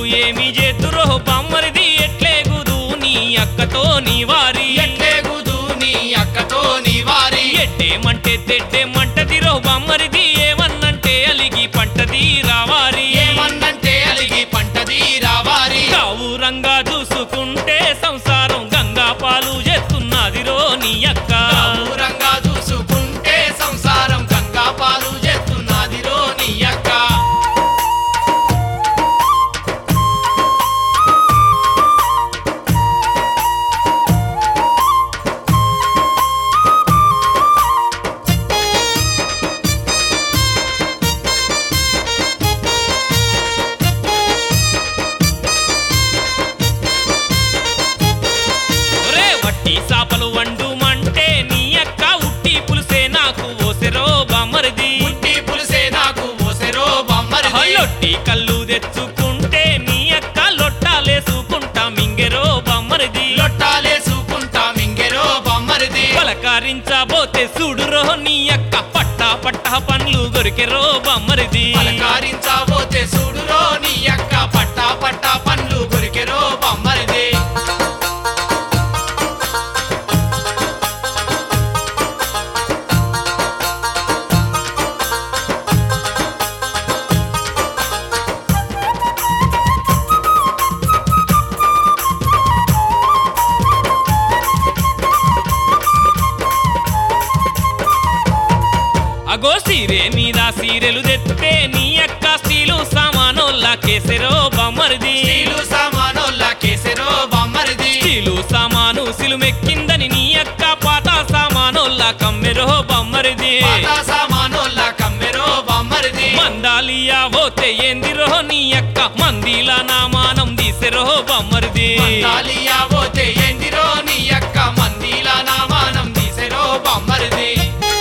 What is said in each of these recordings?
ఏమి చేతురో బామ్మరిది ఎట్లేగుదు నీ అక్కతో నీ వారి ఎట్లేగుదు నీ అక్కతో నీ వారి ఎట్టేమంటే తెట్టేమంటదిరో బామ్మరిది ఏమన్నంటే అలిగి పంటది రావారి ఏమన్నంటే అలిగి పంటది రావారి కావురంగా చూసుకుంటే సంసారం గంగా పాలు చేస్తున్నదిరో నీ అక్క దూరంగా చూసుకుంటే సంసారం గంగా పాలు చేస్తున్నదిరో నీ అక్క ఒరే వట్టి సాపలు వండుమంటే నీ అక్క ఉట్టి పులుసే నాకు ఓసెరో బామ్మరిది పుట్టి పులిసే నాకు ఓసెరో బొమ్మరిది లొట్టి కళ్ళు తెచ్చుకుంటే నీ అక్క లొట్టాలేసుకుంటా మింగెరో బామ్మరిది లొట్టాలేసుకుంటా మింగెరో బొమ్మరిది పలకరించబోతే చూడురో నీ అక్క పట్టా పట్టా పండ్లు గొరికెరో బామ్మరిది పలకారించబోతే చూడురో నీ అక్క పట్టా పట్టా పండ్లు కొరికెరో బొమ్మరిది అగో సీరే మీద సీరెలు తెత్తే నీ అక్క స్టీలు సామానోళ్ళ కేసెరో బామ్మరిది స్టీలు సామానోళ్ళ కేసెరో బొమ్మరిది స్టీలు సామాను సిలుమెక్కిందని నీ అక్క పాత సామానోళ్ళ కమ్మెరో బామ్మరిది పాత సామానోళ్ళ కమ్మెరో బొమ్మరిది మందాలియా పోతే ఏందిరో నీ అక్క మందిలా నామానం తీసెరో బామ్మరిది మందాలియా పోతే ఏందిరో నీ అక్క మందిలా నామానం తీసెరో బొమ్మరిది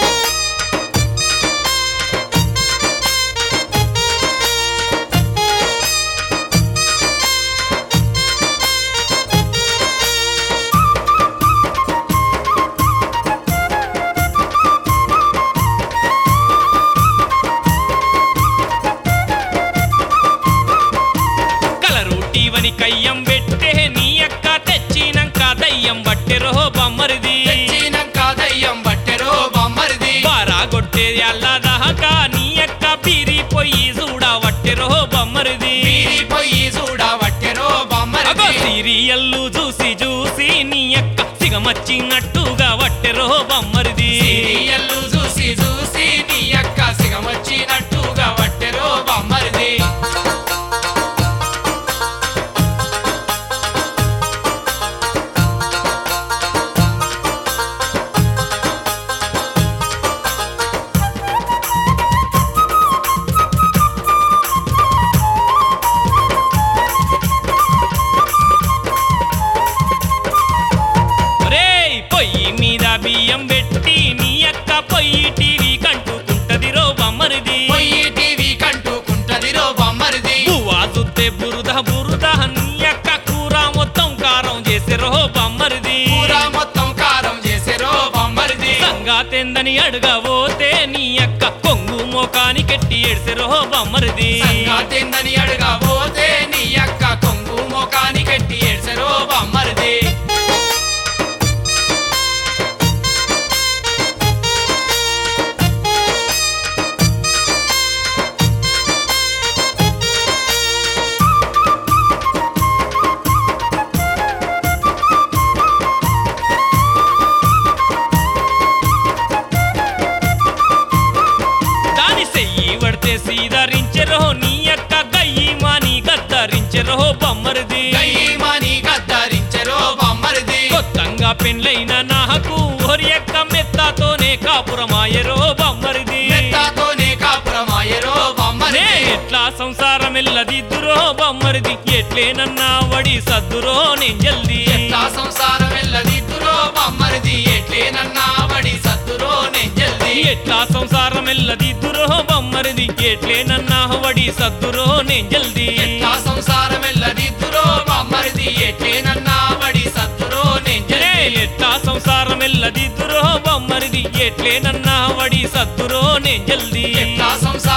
కలరు టీవని కయ్యం పెట్టే నీ అక్క తెచ్చినంక దయ్యం బట్టెరో బామ్మరిది తెచ్చినంక దయ్యం బట్టెరో బొమ్మరిది బారా కొట్టేది అల్లదాక నీ అక్క బీరి పొయ్యి చూడవట్టెరో బొమ్మరిది పీరిపోయి చూడబట్టెరో అగో బొమ్మరిది సీరియల్లు చూసి చూసి నీ అక్క సిగమచ్చినట్టుగా వట్టెరో బొమ్మరిది సీరియల్లు చూసి చూసి నీ అక్క సిగమొచ్చినట్టుగా వట్టెరో బొమ్మరిది రేయ్ పొయ్యి మీద బియ్యం పెట్టి నీ అక్క పొయ్యి టీవీ కంటుకుంటది రో బొమ్మరిది పొయ్యి టీవీ కంటుకుంటదిరో బొమ్మరిది పువ్వా సుత్తే బురద బురద నీ అక్క కూర మొత్తం కారం చేసే రో బొమ్మరిది కూర మొత్తం కారం చేసెరో బొమ్మరిది సంగాతెందని అడగబోతే నీ అక్క కొంగు మోకానికెట్టి ఏడ్సెరో బొమ్మరిది సంగాతిందని అడగబోతే నీ అక్క కొంగు మోకానికెట్టి ఏడ్సెరో బొమ్మరిది దాని సెయ్యి పడితే సీదరించెరో నీ అక్క గయ్యి మాని గద్దరించెరో బొమ్మరిది గయ్యమని గద్దరించెరో బొమ్మరిది కొత్తంగా పెండ్లైన నాకు ఒరి అక్క మెత్తతోనే కాపురమాయరో బొమ్మరిది మెత్తతోనే కాపురమాయరో నే బొమ్మరిది ఎట్లా సంసారం ఎల్లదిద్దురో బొమ్మరిది ఎట్లేనన్నా వడి సద్దురో నేను జల్దీ ఎట్లా సంసారం వెళ్ళదిద్దురో బొమ్మరిది ఎట్లేనన్నా వడి సత్తురో నేను జల్ది ఎట్లా సంసారం ఎల్లదిద్దురో బొమ్మరిది ఎట్లేనన్నా వడి సద్దురో నేను జల్దీ ఎట్లా సంసారం వెళ్ళదిద్దురో బొమ్మరిది ఎట్లేనన్నా వడి సత్తురో నేను నే జల్ది ఎట్లా సంసారం ఎల్లదిద్దురో బొమ్మరిది ఎట్లేనన్నా వడి సద్దురో నేను జల్దీ ఎట్లా సంసారం